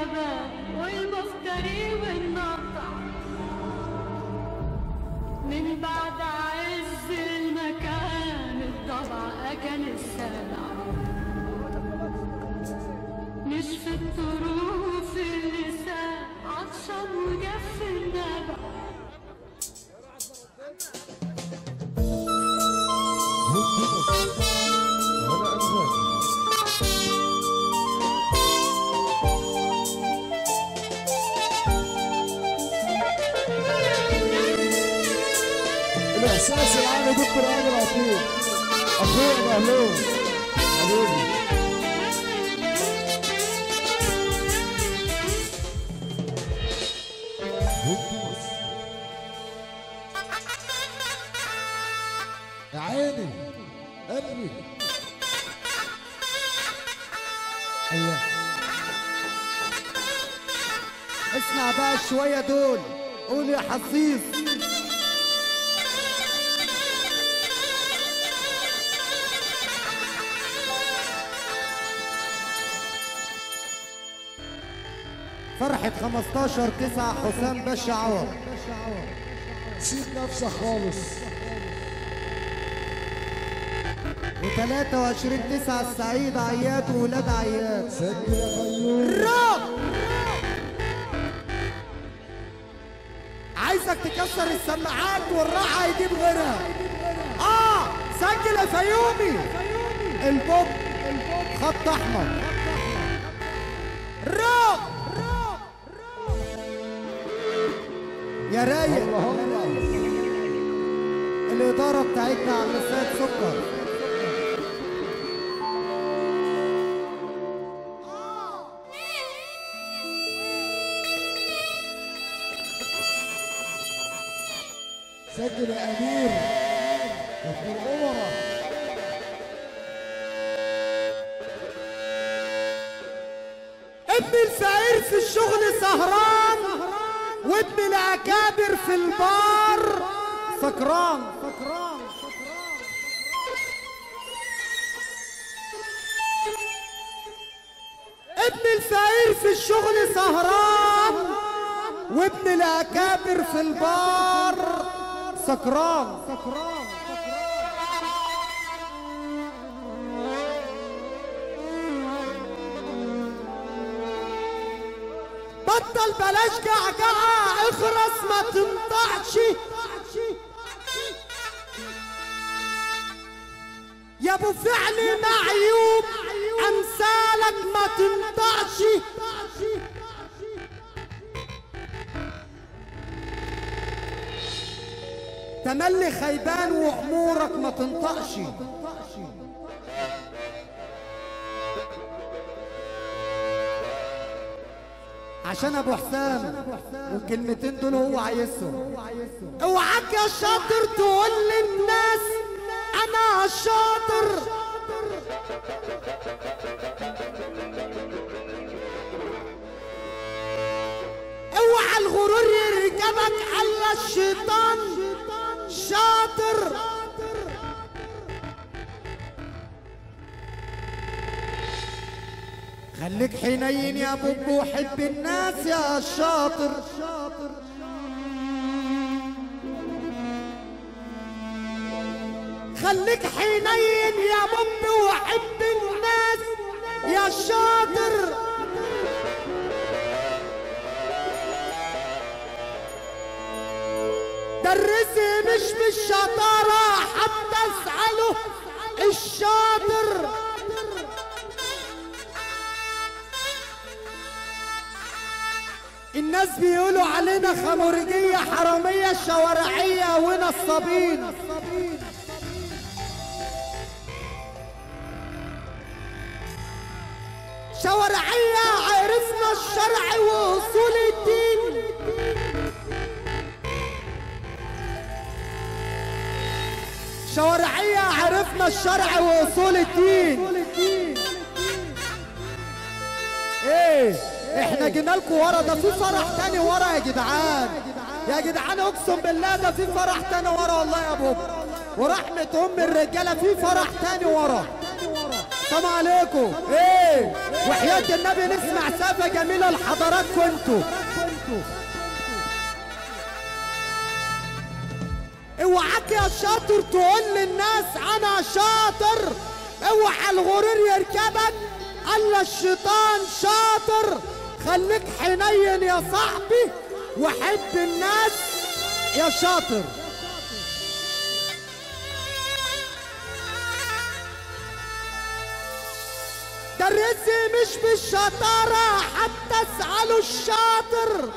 الجبل والمفتري والنقطع من بعد عز المكان الضبع أكل السبع نشفت طروف اللسان عطشان وجف النبع ولا أنزل الإحساس العام دكتور عامر عطية أخويا مهلول حبيبي يا عيني قلبي ايوه اسمع بقى شوية دول قول يا حصيص فرحة 15 9 حسام باشا عوض سيب نفسك خالص و23 9 السعيد عياد وولاد عياد سجل يا فيوم الراب عايزك تكسر السماعات والراحة هيجيب غيرها اه سجل يا فيومي البوب خط احمر راب يا رايق الله الله الإدارة بتاعتنا عم سيد سكر سجل يا أمير يا ابن الأمراء ابن الفقير في الشغل سهران وابن الاكابر في البار سكران سكران ابن الفقير في الشغل سهران وابن الاكابر في البار سكران سكران بطل بلاش جعجعة اخرس ما تنطعش يا ابو فعل معيوب امثالك ما تنطعش تملي خيبان وامورك ما تنطقش عشان ابو حسام والكلمتين دول هو عايزهم اوعاك يا شاطر تقول للناس انا شاطر اوعى الغرور يركبك على الشيطان شاطر خليك حنين يا بوب وحب الناس يا شاطر خليك حنين يا بوب وحب الناس يا شاطر ده الرزق مش بالشطارة حتى اسأله الشاطر الناس بيقولوا علينا خمرجية حرامية شوارعية ونصابين شوارعية عرفنا الشرع وأصول الدين شوارعية عرفنا الشرع وأصول الدين ايه احنا جينا لكم ورا ده في فرح تاني ورا يا جدعان يا جدعان اقسم بالله ده في فرح تاني ورا والله يا بوب ورحمة ام الرجالة في فرح تاني ورا السلام عليكم ايه وحياة النبي نسمع سافة جميلة لحضراتكم انتوا اوعاك يا شاطر تقول للناس انا شاطر اوعى الغرور يركبك الا الشيطان شاطر خليك حنين يا صاحبي وحب الناس يا شاطر ده الرزق مش بالشطارة حتى اسألوا الشاطر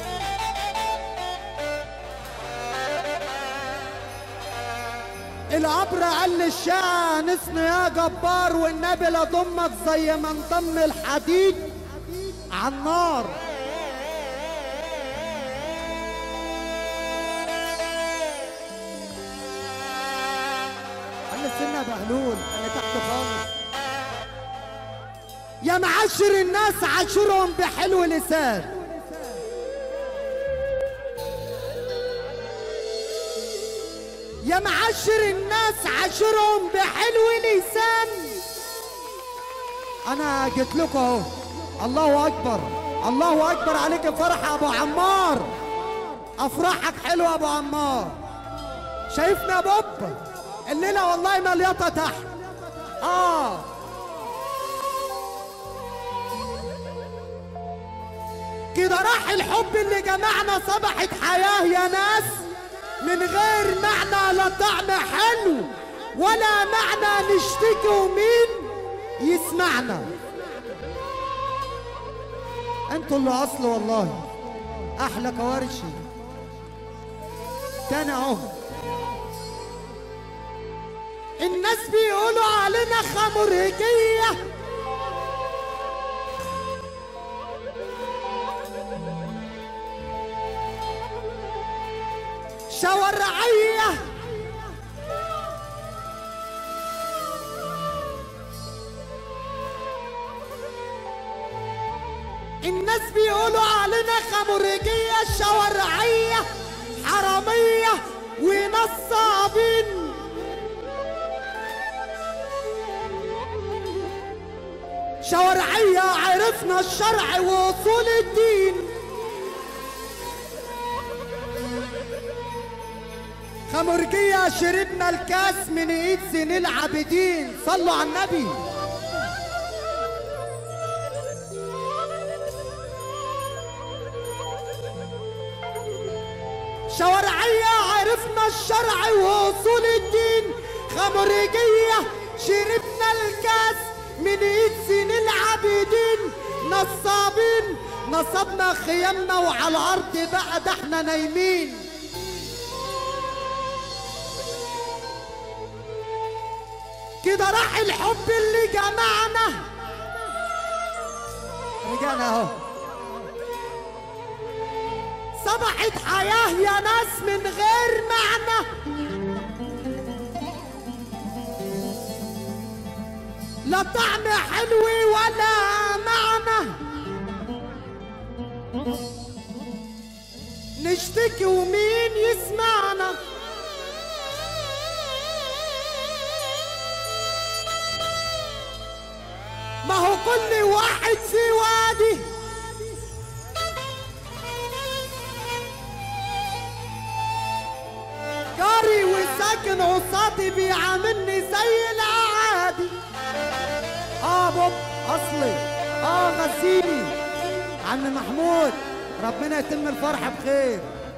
العبر قال للشاعر نسن يا جبار والنبي لا ضمك زي ما انضم الحديد على النار قال السنة بهلول اللي تحت خالص يا معاشر الناس عاشرهم بحلو لسان يا معاشر الناس عاشرهم بحلو لسان انا جيت لكم اهو الله اكبر الله اكبر عليك فرح يا ابو عمار افراحك حلوه يا ابو عمار شايفنا يا بابا الليله والله مليطه تحت اه كده راح الحب اللي جمعنا صبحت حياه يا ناس من غير معنى لا طعم حلو ولا معنى نشتكي ومين يسمعنا انتوا اللي اصل والله احلى كوارشي تاني اهو الناس بيقولوا علينا خمرجيه شوارعية الناس بيقولوا علينا خمرجية شوارعية حرامية ونصابين شوارعية عرفنا الشرع وأصول الدين خمرجية شربنا الكاس من ايد زين العابدين صلوا على النبي شوارعية عرفنا الشرع وأصول الدين خمرجية شربنا الكاس من ايد زين العابدين نصابين نصبنا خيامنا وعلى الارض بقى ده احنا نايمين كده راح الحب اللي جمعنا رجعنا اهو صبحت حياة يا ناس من غير معنى لا طعم حلو ولا معنى نشتكي ومين يسمعنا ما هو كل واحد في وادي جاري وساكن قصادي بيعاملني زي العادي اه بوب اصلي اه غسيلي عم محمود ربنا يتم الفرحة بخير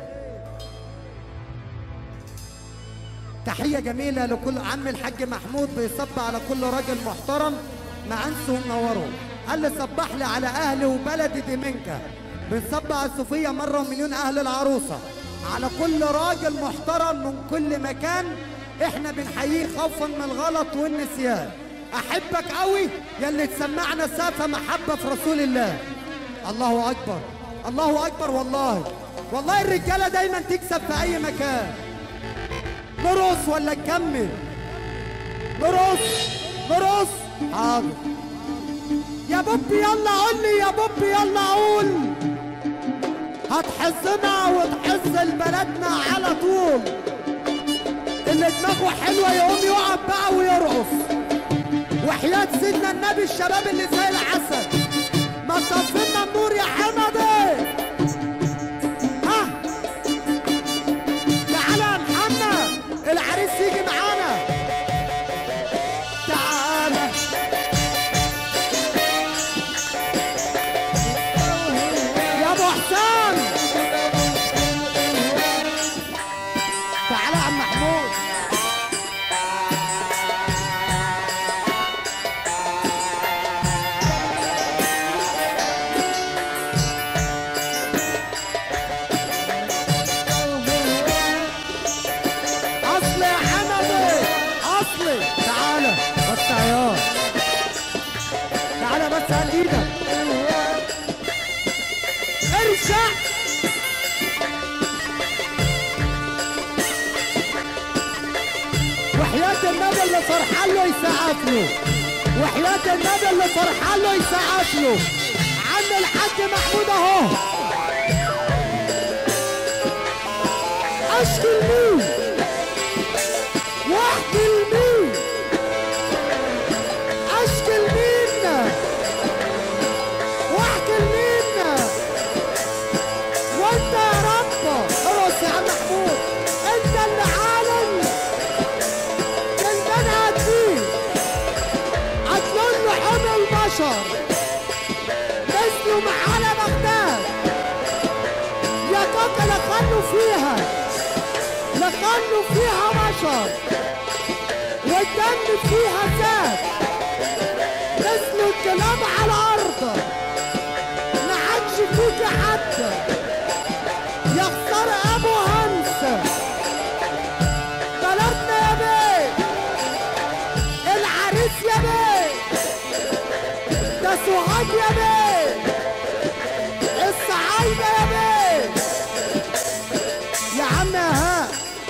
تحية جميلة لكل عم الحاج محمود بيصب على كل راجل محترم مع انسه ومنوره قال لي صبح لي على اهلي وبلدي ديمنكا بنصب على الصوفية مرة ومليون اهل العروسة على كل راجل محترم من كل مكان احنا بنحييه خوفا من الغلط والنسيان احبك قوي يلي تسمعنا سافة محبة في رسول الله الله اكبر الله اكبر والله والله الرجالة دايما تكسب في اي مكان نرقص ولا نكمل نرقص نرقص حاضر يا بوبي يلا قول لي يا بوبي يلا قول هتحزنا وتحز لبلدنا على طول اللي دماغه حلوه يقوم يقف بقى ويرقص وحياة سيدنا النبي الشباب اللي زي العسل ما تصفنا النور يا حمدي ها تعالى يا محمد العريس يجي معانا تعالى يا ابو حسام تعالى يا عم محمود اصلي يا حمدي اصلي تعالى بس عيار تعالى بس هات ايدك ارجع وحياة النبي اللي فرحان له يسقف له وحياة النبي اللي فرحان له يسقف له عم الحاج محمود اهو اشكي لمين واحكي لمين اشكي لمين واحكي لمين وانت يا رب ارقص يا عم محمود انت اللي عالم كلمنا هديه عدلون لحوم البشر نزلوا معانا بغداد يا كوكا لخلوا فيها لخلوا فيها بشر والدم فيها زاد نزلوا الكلاب على الارض ما عادش فيك حد يخسر ابو همسه طلبنا يا بيه العريس يا بيه ده سوهاج يا بيه الصعايدة يا بيه يا عم يا ها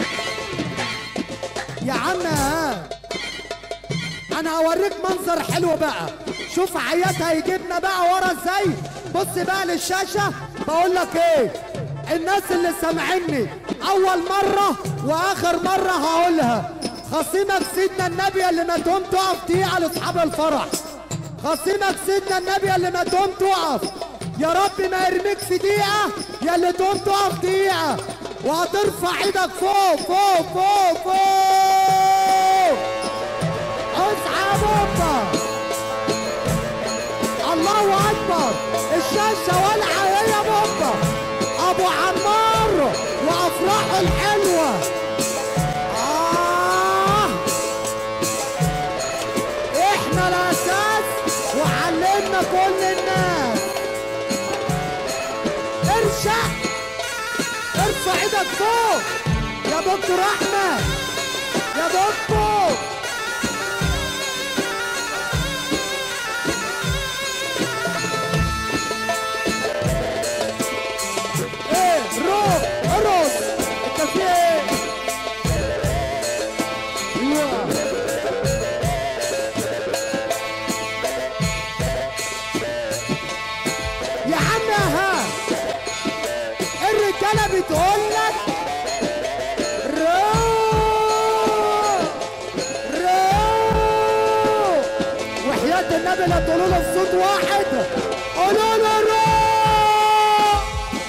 يا عم يا ها انا هوريك منظر حلو بقى شوف عيات هيجيبنا بقى ورا ازاي بص بقى للشاشة بقول لك ايه الناس اللي سامعيني اول مرة واخر مرة هقولها خصيمك سيدنا النبي اللي ما تقوم تقف دقيقة لاصحاب الفرح خصيمك سيدنا النبي اللي ما تقوم تقف يا رب ما يرميك في دقيقة يا اللي تقوم تقف دقيقة وهترفع ايدك فوق فوق فوق فوق اصحى يا بابا الله اكبر الشاشة والعة هي يا بابا ابو عمار وافراحه الحلوة آه احنا الاساس وعلمنا كل الناس ارجع ارفع ايدك فوق يا دكتور احمد يا دكتور ايه روح ارقص انت في ايه؟ ايوه يا عم يا ها الرجاله بتقول لك روح روح وحياة النبي لا تقولوا له بصوت واحد قولوا له روح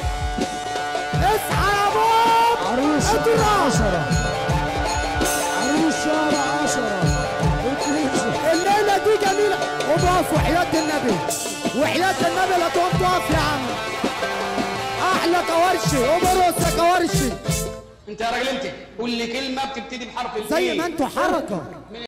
اصحى يا بوب عروس اطلع عشرة عروس شارع عشرة اتنين الليلة دي جميلة وبقف وحياة النبي وحياة النبي لا تقوم تقف يا عم أحلى كوارشي وبرقص يا كوارشي انت يا راجل انت قول لي كلمه بتبتدي بحرف زي الإيه. ما انتوا حركة